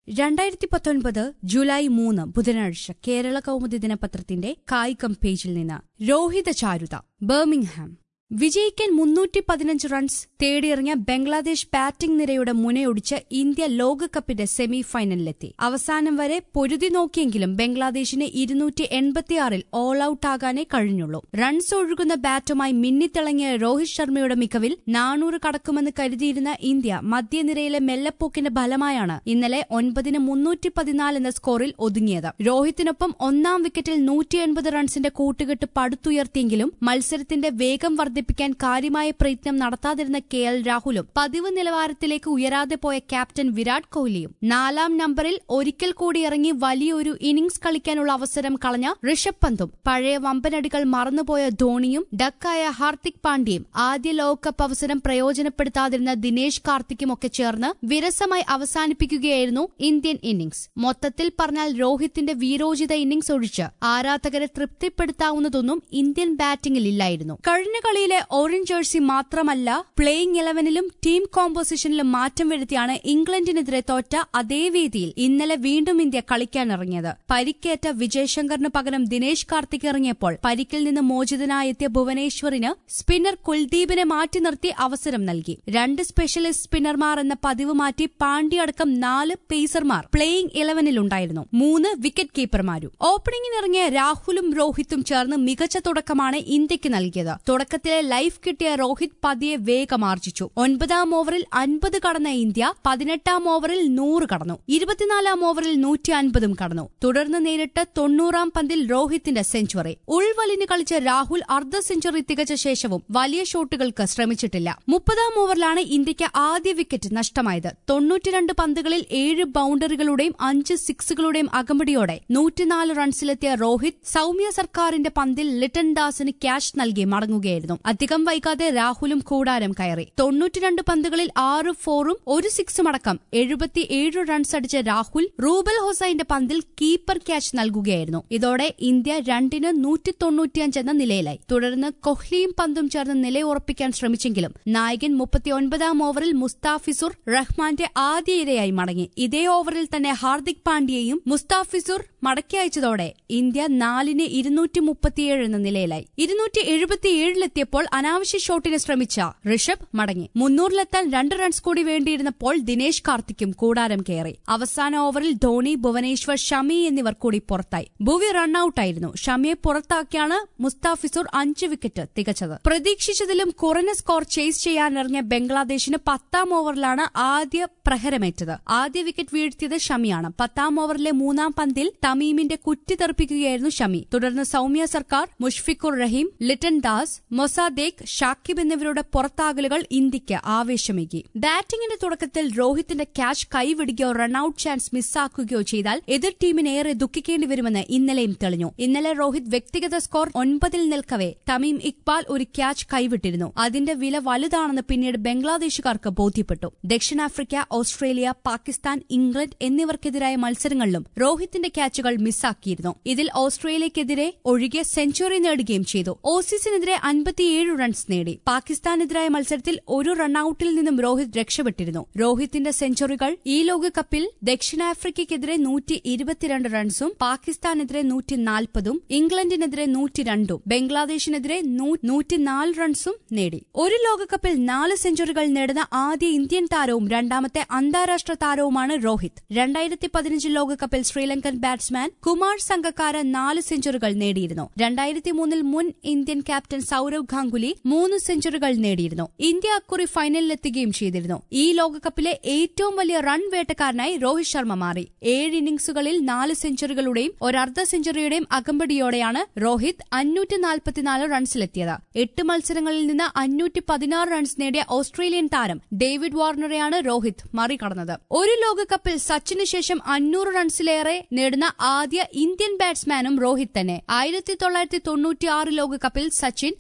രണ്ടായിരത്തി പത്തൊൻപത് ജൂലൈ മൂന്ന് ബുധനാഴ്ച കേരള കൗമുദി ദിനപത്രത്തിന്റെ കായികം പേജിൽ നിന്ന് രോഹിത ചാരുത ബർമിംഗ്ഹാം വിജയിക്കാൻ മുന്നൂറ്റി പതിനഞ്ച് റൺസ് തേടിയിറങ്ങിയ ബംഗ്ലാദേശ് ബാറ്റിംഗ് നിരയുടെ മുനയൊടിച്ച് ഇന്ത്യ ലോകകപ്പിന്റെ സെമി ഫൈനലിലെത്തി അവസാനം വരെ പൊരുതി നോക്കിയെങ്കിലും ബംഗ്ലാദേശിന് ഇരുന്നൂറ്റി എൺപത്തിയാറിൽ ഓൾ ഔട്ട് ആകാനേ കഴിഞ്ഞുള്ളൂ റൺസ് ഒഴുകുന്ന ബാറ്റുമായി മിന്നിത്തിളങ്ങിയ രോഹിത് ശർമ്മയുടെ മികവിൽ നാനൂറ് കടക്കുമെന്ന് കരുതിയിരുന്ന ഇന്ത്യ മധ്യനിരയിലെ മെല്ലപ്പോക്കിന്റെ ഫലമായാണ് ഇന്നലെ ഒൻപതിന് മുന്നൂറ്റി പതിനാല് എന്ന സ്കോറിൽ ഒതുങ്ങിയത് രോഹിത്തിനൊപ്പം ഒന്നാം വിക്കറ്റിൽ നൂറ്റി എൺപത് റൺസിന്റെ കൂട്ടുകെട്ട് പടുത്തുയർത്തിയെങ്കിലും മത്സരത്തിന്റെ വേഗം വർദ്ധിപ്പിക്കാൻ കാര്യമായ പ്രയത്നം നടത്താതിരുന്ന കെ എൽ രാഹുലും പതിവ് നിലവാരത്തിലേക്ക് ഉയരാതെ പോയ ക്യാപ്റ്റൻ വിരാട് കോഹ്ലിയും നാലാം നമ്പറിൽ ഒരിക്കൽ കൂടി ഇറങ്ങി വലിയൊരു ഇന്നിംഗ്സ് കളിക്കാനുള്ള അവസരം കളഞ്ഞ ഋഷഭ് പന്തും പഴയ വമ്പനടികൾ മറന്നുപോയ ധോണിയും ഡക്കായ ഹാർദിക് പാണ്ഡ്യയും ആദ്യ ലോകകപ്പ് അവസരം പ്രയോജനപ്പെടുത്താതിരുന്ന ദിനേശ് കാർത്തിക്കും ഒക്കെ ചേർന്ന് വിരസമായി അവസാനിപ്പിക്കുകയായിരുന്നു ഇന്ത്യൻ ഇന്നിംഗ്സ് മൊത്തത്തിൽ പറഞ്ഞാൽ രോഹിത്തിന്റെ വീരോചിത ഇന്നിംഗ്സ് ഒഴിച്ച് ആരാധകരെ തൃപ്തിപ്പെടുത്താവുന്നതൊന്നും ഇന്ത്യൻ ബാറ്റിംഗിൽ ഇല്ലായിരുന്നു കഴിഞ്ഞ കളിയിലെ ഓറഞ്ച് ജേഴ്സി മാത്രമല്ല പ്ലേയിംഗ് ഇലവനിലും ടീം കോമ്പോസിഷനിലും മാറ്റം വരുത്തിയാണ് ഇംഗ്ലണ്ടിനെതിരെ തോറ്റ അതേ വേദിയിൽ ഇന്നലെ വീണ്ടും ഇന്ത്യ കളിക്കാനിറങ്ങിയത് പരിക്കേറ്റ വിജയ് ശങ്കറിന് പകരം ദിനേശ് കാർത്തിക് ഇറങ്ങിയപ്പോൾ പരിക്കിൽ നിന്ന് മോചിതനായെത്തിയ ഭുവനേശ്വറിന് സ്പിന്നർ കുൽദീപിനെ മാറ്റി നിർത്തി അവസരം നൽകി രണ്ട് സ്പെഷ്യലിസ്റ്റ് സ്പിന്നർമാർ എന്ന പതിവ് മാറ്റി പാണ്ഡ്യ അടക്കം നാല് പേസർമാർ പ്ലേയിംഗ് ഇലവനിലുണ്ടായിരുന്നു മൂന്ന് വിക്കറ്റ് കീപ്പർമാരും ഓപ്പണിംഗിനിറങ്ങിയ രാഹുലും രോഹിത്തും ചേർന്ന് മികച്ച തുടക്കമാണ് ഇന്ത്യക്ക് നൽകിയത് തുടക്കത്തിലെ ലൈഫ് കിട്ടിയ രോഹിത് പതിയെ വേഗമാർജിച്ചു ഒൻപതാം ഓവറിൽ അൻപത് കടന്ന ഇന്ത്യ പതിനെട്ടാം ഓവറിൽ നൂറ് കടന്നു ഇരുപത്തിനാലാം ഓവറിൽ നൂറ്റി അൻപതും കടന്നു തുടർന്ന് നേരിട്ട് തൊണ്ണൂറാം പന്തിൽ രോഹിത്തിന്റെ സെഞ്ചുറി ഉൾവലിന് കളിച്ച രാഹുൽ അർദ്ധ സെഞ്ചുറി തികച്ച ശേഷവും വലിയ ഷോട്ടുകൾക്ക് ശ്രമിച്ചിട്ടില്ല മുപ്പതാം ഓവറിലാണ് ഇന്ത്യക്ക് ആദ്യ വിക്കറ്റ് നഷ്ടമായത് തൊണ്ണൂറ്റിരണ്ട് പന്തുകളിൽ ഏഴ് ബൌണ്ടറികളുടെയും അഞ്ച് സിക്സുകളുടെയും അകമ്പടിയോടെ നൂറ്റിനാല് റൺസിലെത്തിയ രോഹിത് സൌമ്യ സർക്കാരിന്റെ പന്തിൽ ലിട്ടൺ ദാസിന് ക്യാഷ് നൽകി മടങ്ങുകയായിരുന്നു അധികം വൈകാതെ രാഹുലും കൂടാരം കയറി തൊണ്ണൂറ്റിരണ്ട് പന്തുകളിൽ ആറ് ഫോറും ഒരു സിക്സും അടക്കം എഴുപത്തിയേഴ് റൺസ് അടിച്ച രാഹുൽ റൂബൽ ഹൊസൈന്റെ പന്തിൽ കീപ്പർ ക്യാച്ച് നൽകുകയായിരുന്നു ഇതോടെ ഇന്ത്യ രണ്ടിന് നൂറ്റി തൊണ്ണൂറ്റിയഞ്ച് എന്ന നിലയിലായി തുടർന്ന് കൊഹ്ലിയും പന്തും ചേർന്ന് നിലയുറപ്പിക്കാൻ ശ്രമിച്ചെങ്കിലും നായകൻ മുപ്പത്തിയൊൻപതാം ഓവറിൽ മുസ്താഫിസുർ റഹ്മാന്റെ ആദ്യ ഇരയായി മടങ്ങി ഇതേ ഓവറിൽ തന്നെ ഹാർദിക് പാണ്ഡ്യയും മുസ്താഫിസുർ മടക്കി അയച്ചതോടെ ഇന്ത്യ നാലിന് ഇരുന്നൂറ്റി മുപ്പത്തിയേഴ് എന്ന നിലയിലായി ഇരുന്നൂറ്റി എഴുപത്തിയേഴിലെത്തിയപ്പോൾ അനാവശ്യ ഷോട്ടിന് ശ്രമിച്ച ഋഷഭ് മടങ്ങി മുന്നൂറിലെത്താൻ രണ്ട് റൺസ് കൂടി വേണ്ടിയിരുന്നപ്പോൾ ദിനേശ് കാർത്തിക്കും കൂടാരം കയറി അവസാന ഓവറിൽ ധോണി ഭുവനേശ്വർ ഷമി എന്നിവർ കൂടി പുറത്തായി ഭുവി റണ്ണൌട്ടായിരുന്നു ഷമിയെ പുറത്താക്കിയാണ് മുസ്താഫിസുർ അഞ്ച് വിക്കറ്റ് തികച്ചത് പ്രതീക്ഷിച്ചതിലും കുറഞ്ഞ സ്കോർ ചേസ് ചെയ്യാനിറങ്ങിയ ബംഗ്ലാദേശിന് പത്താം ഓവറിലാണ് ആദ്യ പ്രഹരമേറ്റത് ആദ്യ വിക്കറ്റ് വീഴ്ത്തിയത് ഷമിയാണ് പത്താം ഓവറിലെ മൂന്നാം പന്തിൽ തമീമിന്റെ കുറ്റി തെറിപ്പിക്കുകയായിരുന്നു ഷമി തുടർന്ന് സൌമ്യ സർക്കാർ മുഷ്ഫിഖുർ റഹീം ലിറ്റൻ ദാസ് മൊസാദേക് ഷാക്കിബ് എന്നിവരുടെ പുറത്താകലുകൾ ഇന്ത്യക്ക് ആവേശമേകി ബാറ്റിംഗിന്റെ തുടക്കത്തിൽ രോഹിത്തിന്റെ ക്യാച്ച് കൈവിടുകയോ റണ്ണൌട്ട് ചാൻസ് മിസ്സാക്കുകയോ ചെയ്താൽ എതിർ ടീമിന് ഏറെ ദുഃഖിക്കേണ്ടി വരുമെന്ന് ഇന്നലെയും തെളിഞ്ഞു ഇന്നലെ രോഹിത് വ്യക്തിഗത സ്കോർ ഒൻപതിൽ നിൽക്കവെ തമീം ഇക്ബാൽ ഒരു ക്യാച്ച് കൈവിട്ടിരുന്നു അതിന്റെ വില വലുതാണെന്ന് പിന്നീട് ബംഗ്ലാദേശുകാർക്ക് ബോധ്യപ്പെട്ടു ദക്ഷിണാഫ്രിക്ക ഓസ്ട്രേലിയ പാകിസ്ഥാൻ ഇംഗ്ലണ്ട് എന്നിവർക്കെതിരായ മത്സരങ്ങളിലും രോഹിത്തിന്റെ ക്യാച്ചുകൾ മിസ്സാക്കിയിരുന്നു ഇതിൽ ഓസ്ട്രേലിയക്കെതിരെ ഒഴികെ സെഞ്ചുറി നേടുകയും ചെയ്തു ഓസീസിനെതിരെ അൻപത്തിയേഴ് റൺസ് നേടി പാകിസ്ഥാനെതിരായ മത്സരത്തിൽ ഒരു റണ്ണൌട്ടിൽ നിന്നും രോഹിത് രക്ഷപ്പെട്ടിരുന്നു രോഹിത്തിന്റെ സെഞ്ചുറികൾ ഈ ലോകകപ്പിൽ ദക്ഷിണാഫ്രിക്കയ്ക്കെതിരെ നൂറ്റി ഇരുപത്തിരണ്ട് റൺസും പാകിസ്ഥാനെതിരെ നൂറ്റി നാൽപ്പതും ഇംഗ്ലണ്ടിനെതിരെ നൂറ്റി രണ്ടും ബംഗ്ലാദേശിനെതിരെ നൂറ്റിനാല് റൺസും നേടി ഒരു ലോകകപ്പിൽ നാല് സെഞ്ചുറികൾ നേടുന്ന ആദ്യ ഇന്ത്യൻ താരവും രണ്ടാമത്തെ അന്താരാഷ്ട്ര താരവുമാണ് രോഹിത് രണ്ടായിരത്തി പതിനഞ്ച് ലോകകപ്പിൽ ശ്രീലങ്കൻ ബാറ്റ്സ്മാൻ കുമാർ സംഗക്കാര നാല് സെഞ്ചുറികൾ നേടിയിരുന്നു രണ്ടായിരത്തി മൂന്നിൽ മുൻ ഇന്ത്യൻ ക്യാപ്റ്റൻ സൌരവ് ഗാംഗുലി മൂന്ന് സെഞ്ചുറികൾ നേടിയിരുന്നു ഇന്ത്യ അക്കുറി ഫൈനലിലെത്തുകയും ചെയ്തിരുന്നു ഈ ലോകകപ്പിലെ ഏറ്റവും വലിയ റൺ വേട്ടക്കാരനായി രോഹിത് ശർമ്മ മാറി ഏഴ് ഇന്നിംഗ്സുകളിൽ നാല് സെഞ്ചുറികളുടെയും ഒരർദ്ധ സെഞ്ചുറിയുടെയും അകമ്പടിയോടെയാണ് രോഹിത് അഞ്ഞൂറ്റി നാൽപ്പത്തിനാല് റൺസിലെത്തിയത് എട്ട് മത്സരങ്ങളിൽ നിന്ന് അഞ്ഞൂറ്റി പതിനാറ് റൺസ് നേടിയ ഓസ്ട്രേലിയൻ താരം ഡേവിഡ് വാർണറെയാണ് രോഹിത് മറികടന്നത് ഒരു ലോകകപ്പിൽ സച്ചിന് ശേഷം അഞ്ഞൂറ് റൺസിലേറെ നേടുന്ന ആദ്യ ഇന്ത്യൻ ബാറ്റ്സ്മാനും രോഹിത് തന്നെ ആയിരത്തി തൊള്ളായിരത്തി തൊണ്ണൂറ്റിയാറ് ലോകകപ്പിൽ സച്ചിൻ അഞ്ഞൂറ്റി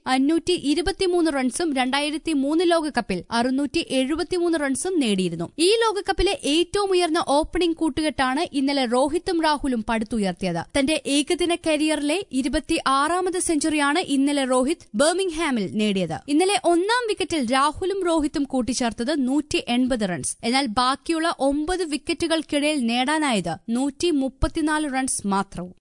അറുന്നൂറ്റി ഇരുപത്തിമൂന്ന് റൺസും രണ്ടായിരത്തി മൂന്ന് ലോകകപ്പിൽ അറുന്നൂറ്റി എഴുപത്തിമൂന്ന് റൺസും നേടിയിരുന്നു ഈ ലോകകപ്പിലെ ഏറ്റവും ഉയർന്ന ഓപ്പണിംഗ് കൂട്ടുകെട്ടാണ് ഇന്നലെ രോഹിത്തും രാഹുലും പടുത്തുയർത്തിയത് തന്റെ ഏകദിന കരിയറിലെ ഇരുപത്തി ആറാമത് സെഞ്ചുറിയാണ് ഇന്നലെ രോഹിത് ബർമിംഗ്ഹാമിൽ നേടിയത് ഇന്നലെ ഒന്നാം വിക്കറ്റിൽ രാഹുലും രോഹിത്തും കൂട്ടിച്ചേർത്തത് നൂറ്റി എൺപത് റൺസ് എന്നാൽ ബാക്കിയുള്ള ഒമ്പത് വിക്കറ്റുകൾക്കിടയിൽ നേടാനായത് നൂറ്റി മുപ്പത്തിനാല് റൺസ് മാത്രവും